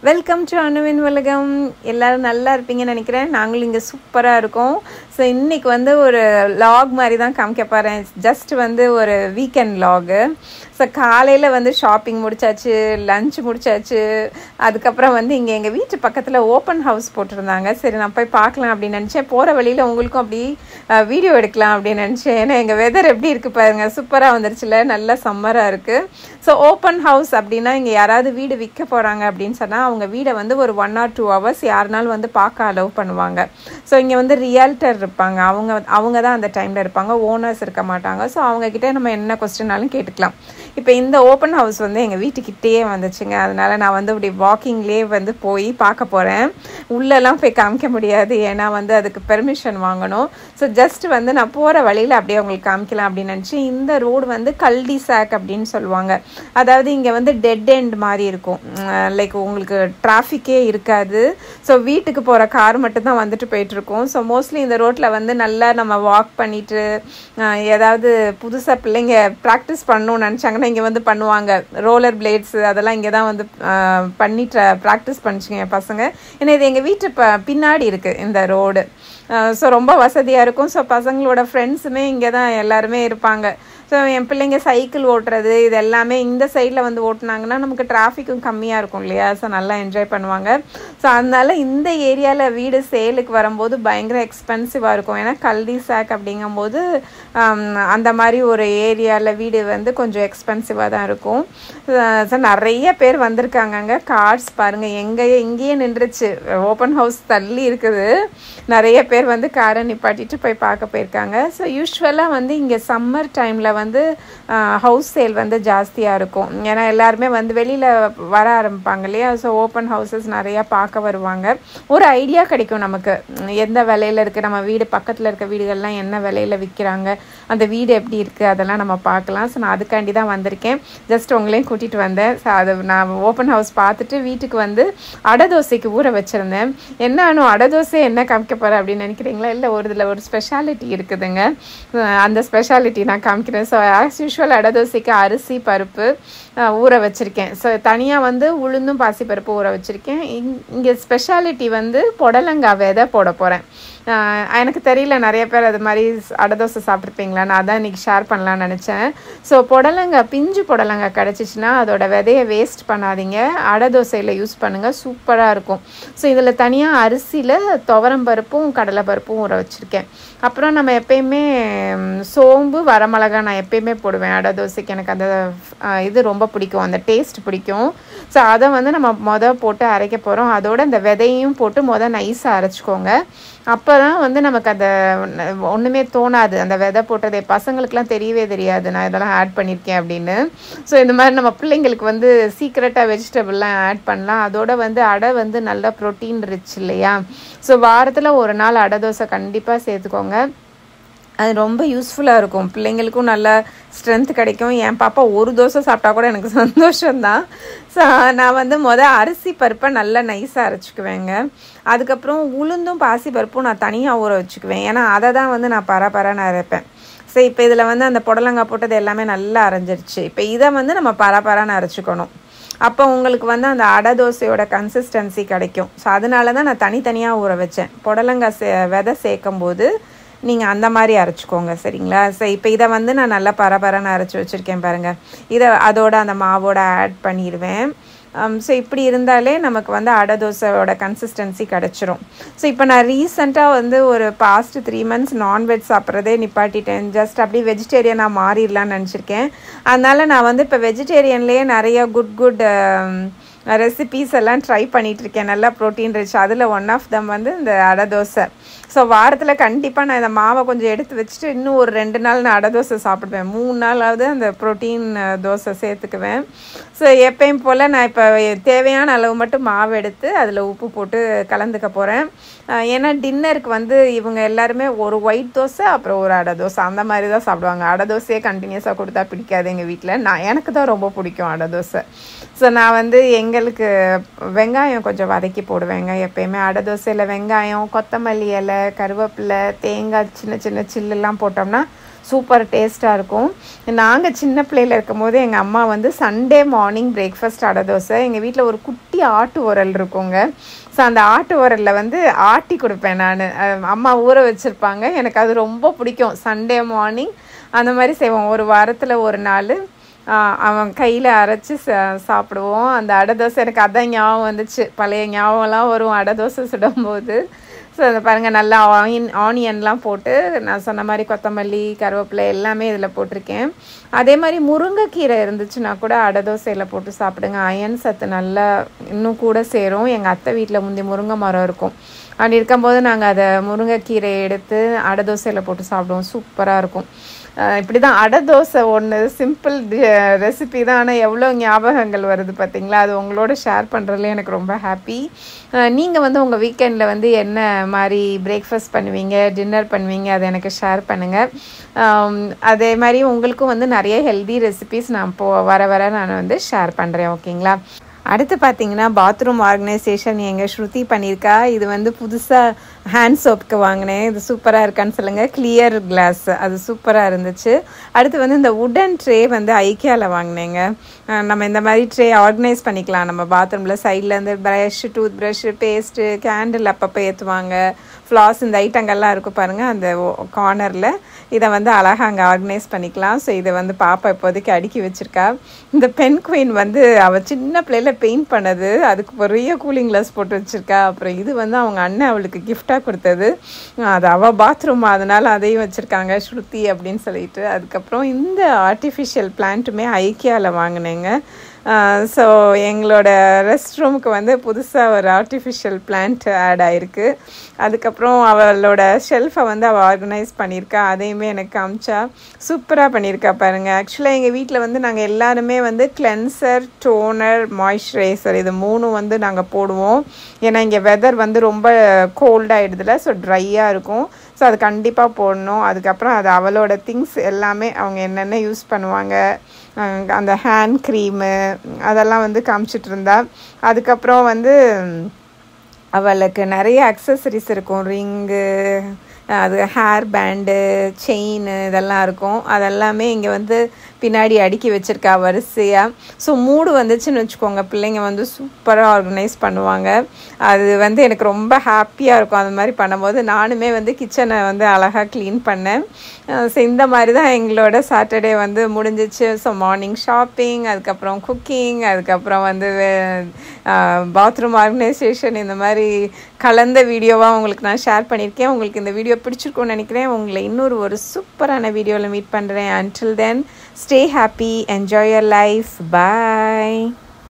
welcome to அணுவின் உலகம் எல்லாரும் நல்லா இருப்பீங்கன்னு நினைக்கிறேன் நாங்களும் இங்கே சூப்பராக இருக்கோம் ஸோ இன்னைக்கு வந்து ஒரு லாக் மாதிரி தான் காமிக்க போகிறேன் ஜஸ்ட் வந்து ஒரு வீக்கெண்ட் லாகு ஸோ காலையில் வந்து ஷாப்பிங் முடிச்சாச்சு லஞ்ச் முடிச்சாச்சு அதுக்கப்புறம் வந்து இங்கே எங்கள் வீட்டு பக்கத்தில் ஓப்பன் ஹவுஸ் போட்டிருந்தாங்க சரி நான் போய் பார்க்கலாம் அப்படின்னு நினச்சேன் போகிற வழியில் உங்களுக்கும் அப்படி வீடியோ எடுக்கலாம் அப்படின்னு நினச்சேன் ஏன்னா எங்கள் வெதர் எப்படி இருக்குது பாருங்க சூப்பராக வந்துருச்சுல நல்ல சம்மராக இருக்குது ஸோ ஓப்பன் ஹவுஸ் அப்படின்னா இங்கே யாராவது வீடு விற்க போகிறாங்க அப்படின்னு சொன்னால் அவங்க வீடை வந்து ஒரு ஒன் ஆர் டூ ஹவர்ஸ் யாருனாலும் வந்து பார்க்க அலோவ் பண்ணுவாங்க ஸோ இங்கே வந்து ரியால்டர் இருப்பாங்க அவங்க அவங்க தான் அந்த டைமில் இருப்பாங்க ஓனர்ஸ் இருக்க மாட்டாங்க ஸோ அவங்கக்கிட்ட நம்ம என்ன கொஸ்டினாலும் கேட்டுக்கலாம் இப்போ இந்த ஓப்பன் ஹவுஸ் வந்து எங்கள் வீட்டுக்கிட்டேயே வந்துச்சுங்க அதனால நான் வந்து இப்படி வாக்கிங்லேயே வந்து போய் பார்க்க போகிறேன் உள்ளெல்லாம் போய் காமிக்க முடியாது ஏன்னா வந்து அதுக்கு பெர்மிஷன் வாங்கணும் ஸோ ஜஸ்ட் வந்து நான் போகிற வழியில் அப்படியே உங்களுக்கு காமிக்கலாம் அப்படின்னு நினச்சி இந்த ரோடு வந்து கல்டி சாக் அப்படின்னு சொல்லுவாங்க அதாவது இங்கே வந்து டெட் எண்ட் மாதிரி இருக்கும் லைக் உங்களுக்கு டிராஃபிக்கே இருக்காது ஸோ வீட்டுக்கு போகிற கார் மட்டும்தான் வந்துட்டு போயிட்டுருக்கோம் ஸோ மோஸ்ட்லி இந்த ரோட்டில் வந்து நல்லா நம்ம வாக் பண்ணிட்டு ஏதாவது புதுசாக பிள்ளைங்க ப்ராக்டிஸ் பண்ணணும்னு நினச்சாங்கன்னா இங்கே வந்து பண்ணுவாங்க ரோலர் பிளேட்ஸ் அதெல்லாம் இங்கே தான் வந்து பண்ணிட்டு ப்ராக்டிஸ் பண்ணிச்சுங்க என் பசங்க ஏன்னா இது எங்கள் வீட்டு ப பின்னாடி இருக்குது இந்த ரோடு ஸோ ரொம்ப வசதியாக இருக்கும் ஸோ பசங்களோட ஃப்ரெண்ட்ஸுமே இங்கே தான் எல்லாருமே இருப்பாங்க ஸோ என் பிள்ளைங்க சைக்கிள் ஓட்டுறது இது எல்லாமே இந்த சைடில் வந்து ஓட்டுனாங்கன்னா நமக்கு டிராஃபிக்கும் கம்மியாக இருக்கும் இல்லையா ஸோ நல்லா என்ஜாய் பண்ணுவாங்க ஸோ அதனால இந்த ஏரியாவில் வீடு சேலுக்கு வரும்போது பயங்கர எக்ஸ்பென்சிவாக இருக்கும் ஏன்னா கல்டி சாக் அப்படிங்கும்போது அந்த மாதிரி ஒரு ஏரியாவில் வீடு வந்து கொஞ்சம் எக்ஸ்பென்சிவாக தான் இருக்கும் ஸோ நிறைய பேர் வந்திருக்காங்கங்க கார்ஸ் பாருங்கள் எங்கேயே இங்கேயே நின்றுச்சு ஓப்பன் ஹவுஸ் தள்ளி இருக்குது நிறைய பேர் வந்து காரை நிப்பாட்டிட்டு போய் பார்க்க போயிருக்காங்க ஸோ யூஸ்வலாக வந்து இங்கே சம்மர் டைமில் வந்து ஹவுஸ் சேல் வந்து ஜாஸ்தியாக இருக்கும் ஏன்னா எல்லாருமே வந்து வெளியில் வர ஆரம்பிப்பாங்க இல்லையா ஸோ ஓப்பன் ஹவுசஸ் நிறையா பார்க்க வருவாங்க ஒரு ஐடியா கிடைக்கும் நமக்கு எந்த விலையில் இருக்குது நம்ம வீடு பக்கத்தில் இருக்க வீடுகள்லாம் என்ன விலையில் விற்கிறாங்க அந்த வீடு எப்படி இருக்குது அதெல்லாம் நம்ம பார்க்கலாம் ஸோ நான் அதுக்காண்டி தான் வந்திருக்கேன் ஜஸ்ட் உங்களையும் கூட்டிகிட்டு வந்தேன் ஸோ அது நான் ஓப்பன் ஹவுஸ் பார்த்துட்டு வீட்டுக்கு வந்து அடை தோசைக்கு ஊற வச்சுருந்தேன் என்ன ஆனும் அடை தோசை என்ன காமிக்க போகிறேன் அப்படின்னு நினைக்கிறீங்களா இல்லை ஒரு இதில் ஒரு ஸ்பெஷாலிட்டி இருக்குதுங்க அந்த ஸ்பெஷாலிட்டி நான் காமிக்கிறேன் ஸோ ஆஸ் யூஷுவல் அடை தோசைக்கு அரிசி பருப்பு ஊற வச்சுருக்கேன் ஸோ தனியாக வந்து உளுந்தும் பாசிப்பருப்பு ஊற வச்சுருக்கேன் இங் இங்கே ஸ்பெஷாலிட்டி வந்து புடலங்காய் விதை போட போகிறேன் எனக்கு தெரியல நிறைய பேர் அது மாதிரி அடை தோசை சாப்பிட்ருப்பீங்களா நான் அதான் இன்றைக்கி ஷேர் பண்ணலான்னு நினச்சேன் ஸோ புடலங்காய் பிஞ்சு புடலங்காய் கிடச்சிச்சின்னா அதோட விதையை வேஸ்ட் பண்ணாதீங்க அடை தோசையில் யூஸ் பண்ணுங்கள் சூப்பராக இருக்கும் ஸோ இதில் தனியாக அரிசியில் துவரம் பருப்பும் கடலை பருப்பும் ஊற வச்சுருக்கேன் அப்புறம் நம்ம எப்பயுமே சோம்பு வரமிளகா நான் எப்பயுமே போடுவேன் அடை தோசைக்கு எனக்கு அந்த இது ரொம்ப பிடிக்கும் அந்த டேஸ்ட் பிடிக்கும் ஸோ அதை வந்து நம்ம மொதல் போட்டு அரைக்க போகிறோம் அதோட அந்த விதையும் போட்டு மொதல் நைஸாக அரைச்சிக்கோங்க அப்போ தான் வந்து நமக்கு அந்த ஒன்றுமே தோணாது அந்த விதை போட்டதே பசங்களுக்குலாம் தெரியவே தெரியாது நான் இதெல்லாம் ஆட் பண்ணியிருக்கேன் அப்படின்னு ஸோ இந்த மாதிரி நம்ம பிள்ளைங்களுக்கு வந்து சீக்ரெட்டாக வெஜிடபிள்லாம் ஆட் பண்ணலாம் அதோட வந்து அடை வந்து நல்லா ப்ரோட்டீன் ரிச் இல்லையா ஸோ வாரத்தில் ஒரு நாள் அடை தோசை கண்டிப்பாக சேர்த்துக்கோங்க அது ரொம்ப யூஸ்ஃபுல்லாக இருக்கும் பிள்ளைங்களுக்கும் நல்ல ஸ்ட்ரென்த் கிடைக்கும் என் பாப்பா ஒரு தோசை சாப்பிட்டா கூட எனக்கு சந்தோஷம்தான் ஸோ நான் வந்து மொதல் அரிசி பருப்பை நல்லா நைஸாக அரைச்சிக்குவேங்க அதுக்கப்புறம் உளுந்தும் பாசி பருப்பும் நான் தனியாக ஊற வச்சுக்குவேன் ஏன்னா அதை தான் வந்து நான் பர பரன்னு அரைப்பேன் ஸோ இப்போ இதில் வந்து அந்த புடலங்காய் போட்டது எல்லாமே நல்லா அரைஞ்சிருச்சு இப்போ இதை வந்து நம்ம பர பரன்னு அரைச்சிக்கணும் அப்போ உங்களுக்கு வந்து அந்த அடை தோசையோட கன்சிஸ்டன்சி கிடைக்கும் ஸோ அதனால தான் நான் தனித்தனியாக ஊற வச்சேன் புடலங்காய் சே விதை சேர்க்கும் போது நீங்கள் அந்த மாதிரி அரைச்சிக்கோங்க சரிங்களா ஸோ இப்போ இதை வந்து நான் நல்லா பரபரன்னு அரைச்சி வச்சுருக்கேன் பாருங்கள் இதை அதோட அந்த மாவோட ஆட் பண்ணிடுவேன் ஸோ இப்படி இருந்தாலே நமக்கு வந்து அடை தோசையோட கன்சிஸ்டன்சி கிடச்சிரும் ஸோ இப்போ நான் ரீசெண்டாக வந்து ஒரு பாஸ்ட் த்ரீ மந்த்ஸ் நான்வெஜ் சாப்பிட்றதே நிப்பாட்டிட்டேன் ஜஸ்ட் அப்படியே வெஜிடேரியனாக மாறிடலான்னு நினச்சிருக்கேன் அதனால் நான் வந்து இப்போ வெஜிடேரியன்லேயே நிறைய குட் குட் ரெசிபீஸ் எல்லாம் ட்ரை பண்ணிகிட்ருக்கேன் நல்லா ப்ரோட்டீன் ரிச் அதில் ஒன் ஆஃப் தம் வந்து இந்த அடை தோசை ஸோ வாரத்தில் கண்டிப்பாக நான் இந்த மாவை கொஞ்சம் எடுத்து வச்சுட்டு இன்னும் ஒரு ரெண்டு நாள் நான் அடை தோசை சாப்பிடுவேன் மூணு நாளாவது அந்த ப்ரோட்டீன் தோசை சேர்த்துக்குவேன் ஸோ எப்பயும் போல் நான் இப்போ தேவையான அளவு மட்டும் மாவு எடுத்து அதில் உப்பு போட்டு கலந்துக்க போகிறேன் ஏன்னா டின்னருக்கு வந்து இவங்க எல்லாருமே ஒரு ஒயிட் தோசை அப்புறம் ஒரு அடை தோசை அந்த மாதிரி தான் சாப்பிடுவாங்க அடை தோசையே கண்டினியூஸாக கொடுத்தா பிடிக்காது எங்கள் வீட்டில் நான் எனக்கு தான் ரொம்ப பிடிக்கும் அடை தோசை ஸோ நான் வந்து எங்களுக்கு வெங்காயம் கொஞ்சம் வதக்கி போடுவேங்க எப்பயுமே அடை தோசையில் வெங்காயம் கொத்தமல்லி இலை கருவேப்பிலை தேங்காய் சின்ன சின்ன சில்லுலாம் போட்டோம்னா சூப்பர் டேஸ்ட்டாக இருக்கும் நாங்கள் சின்ன பிள்ளையில் இருக்கும் போது எங்கள் அம்மா வந்து சண்டே மார்னிங் பிரேக்ஃபாஸ்ட் அடை தோசை எங்கள் வீட்டில் ஒரு குட்டி ஆட்டு உரல் இருக்குங்க ஸோ அந்த ஆட்டு உரலில் வந்து ஆட்டி கொடுப்பேன் நான் அம்மா ஊற வச்சுருப்பாங்க எனக்கு அது ரொம்ப பிடிக்கும் சண்டே மார்னிங் அந்த மாதிரி செய்வோம் ஒரு வாரத்தில் ஒரு நாள் அவன் கையில் அரைச்சி சா சாப்பிடுவோம் அந்த அடை தோசை எனக்கு அதான் ஞாபகம் வந்துச்சு பழைய ஞாபகம்லாம் வரும் அடை தோசை சுடும்போது ஸோ அதை பாருங்கள் நல்லா ஆயின் ஆனியன்லாம் போட்டு நான் சொன்ன மாதிரி கொத்தமல்லி கருவேப்பிலை எல்லாமே இதில் போட்டிருக்கேன் அதே மாதிரி முருங்கைக்கீரை இருந்துச்சுன்னா கூட அடை தோசையில் போட்டு சாப்பிடுங்க அயன் சத்து நல்லா இன்னும் கூட சேரும் எங்கள் அத்தை வீட்டில் முந்தி முருங்கை மரம் இருக்கும் அப்படி இருக்கும்போது நாங்கள் அதை முருங்கைக்கீரையை எடுத்து அடை தோசையில் போட்டு சாப்பிடுவோம் சூப்பராக இருக்கும் இப்படி தான் அடை தோசை ஒன்று சிம்பிள் ரெசிபி தான் ஆனால் எவ்வளோ ஞாபகங்கள் வருது பார்த்தீங்களா அது உங்களோட ஷேர் பண்ணுறதுல எனக்கு ரொம்ப ஹாப்பி நீங்கள் வந்து உங்கள் வீக்கெண்டில் வந்து என்ன மாதிரி பிரேக்ஃபாஸ்ட் பண்ணுவீங்க டின்னர் பண்ணுவீங்க அதை எனக்கு ஷேர் பண்ணுங்கள் அதே மாதிரி உங்களுக்கும் வந்து நிறைய ஹெல்தி ரெசிபிஸ் நான் போ வர வர நான் வந்து ஷேர் பண்ணுறேன் ஓகேங்களா அடுத்து பார்த்தீங்கன்னா பாத்ரூம் ஆர்கனைசேஷன் எங்கள் ஸ்ருதி பண்ணியிருக்கா இது வந்து புதுசாக ஹேண்ட் சோப்புக்கு வாங்கினேன் இது சூப்பராக இருக்கான்னு சொல்லுங்கள் கிளியர் கிளாஸ் அது சூப்பராக இருந்துச்சு அடுத்து வந்து இந்த உடன் ட்ரே வந்து ஐக்கியாவில் வாங்கினேங்க நம்ம இந்த மாதிரி ட்ரே ஆர்கனைஸ் பண்ணிக்கலாம் நம்ம பாத்ரூமில் சைடில் இருந்து brush tooth brush paste candle அப்பப்போ ஏற்றுவாங்க ஃப்ளாஸ் இந்த ஐட்டங்கள்லாம் இருக்கும் பாருங்கள் அந்த கார்னரில் இதை வந்து அழகாக அங்கே ஆர்கனைஸ் பண்ணிக்கலாம் ஸோ இதை வந்து பாப்பா இப்போதைக்கு அடுக்கி வச்சுருக்கா இந்த பென் குயின் வந்து அவள் சின்ன பிள்ளையில பெயிண்ட் பண்ணது அதுக்கு பெரிய கூலிங் கிளாஸ் போட்டு வச்சுருக்கா அப்புறம் இது வந்து அவங்க அண்ணன் அவளுக்கு கிஃப்டாக கொடுத்தது அது அவள் பாத்ரூம் அதனால் அதையும் வச்சுருக்காங்க ஸ்ருதி அப்படின்னு சொல்லிட்டு அதுக்கப்புறம் இந்த ஆர்டிஃபிஷியல் பிளான்ட்டுமே ஐக்கியாவில் வாங்கினேங்க ஸோ எங்களோட ரெஸ்ட் ரூமுக்கு வந்து புதுசாக ஒரு ஆர்டிஃபிஷியல் பிளான்ட் ஆட் ஆகிருக்கு அதுக்கப்புறம் அவளோட ஷெல்ஃபை வந்து அவள் ஆர்கனைஸ் பண்ணியிருக்கா அதையுமே எனக்கு காமிச்சா சூப்பராக பண்ணியிருக்கா பாருங்கள் ஆக்சுவலாக எங்கள் வீட்டில் வந்து நாங்கள் எல்லாருமே வந்து கிளென்சர் டோனர் மாய்ஸ்சரைசர் இது மூணும் வந்து நாங்கள் போடுவோம் ஏன்னா இங்கே வெதர் வந்து ரொம்ப கோல்டாகிடுதுல ஸோ ட்ரையாக இருக்கும் ஸோ அது கண்டிப்பாக போடணும் அதுக்கப்புறம் அது அவளோட திங்ஸ் எல்லாமே அவங்க என்னென்ன யூஸ் பண்ணுவாங்க அந்த ஹேண்ட் க்ரீமு அதெல்லாம் வந்து காமிச்சிட்டு இருந்தா அதுக்கப்புறம் வந்து அவளுக்கு நிறைய அக்சசரிஸ் இருக்கும் ரிங்கு அது ஹேர் பேண்டு செயின் இதெல்லாம் இருக்கும் அதெல்லாமே இங்கே வந்து பின்னாடி அடுக்கி வச்சுருக்கா வரிசையாக ஸோ மூடு வந்துச்சுன்னு வச்சுக்கோங்க பிள்ளைங்க வந்து சூப்பராக ஆர்கனைஸ் பண்ணுவாங்க அது வந்து எனக்கு ரொம்ப ஹாப்பியாக இருக்கும் அந்த மாதிரி பண்ணும்போது நானுமே வந்து கிச்சனை வந்து அழகாக க்ளீன் பண்ணேன் ஸோ இந்த மாதிரி தான் எங்களோட சாட்டர்டே வந்து முடிஞ்சிச்சு ஸோ மார்னிங் ஷாப்பிங் அதுக்கப்புறம் குக்கிங் அதுக்கப்புறம் வந்து பாத்ரூம் ஆர்கனைசேஷன் இந்த மாதிரி கலந்த வீடியோவாக உங்களுக்கு நான் ஷேர் பண்ணியிருக்கேன் உங்களுக்கு இந்த வீடியோ பிடிச்சிருக்கும்னு நினைக்கிறேன் உங்களை இன்னொரு ஒரு சூப்பரான வீடியோவில் மீட் பண்ணுறேன் until then stay happy enjoy your life bye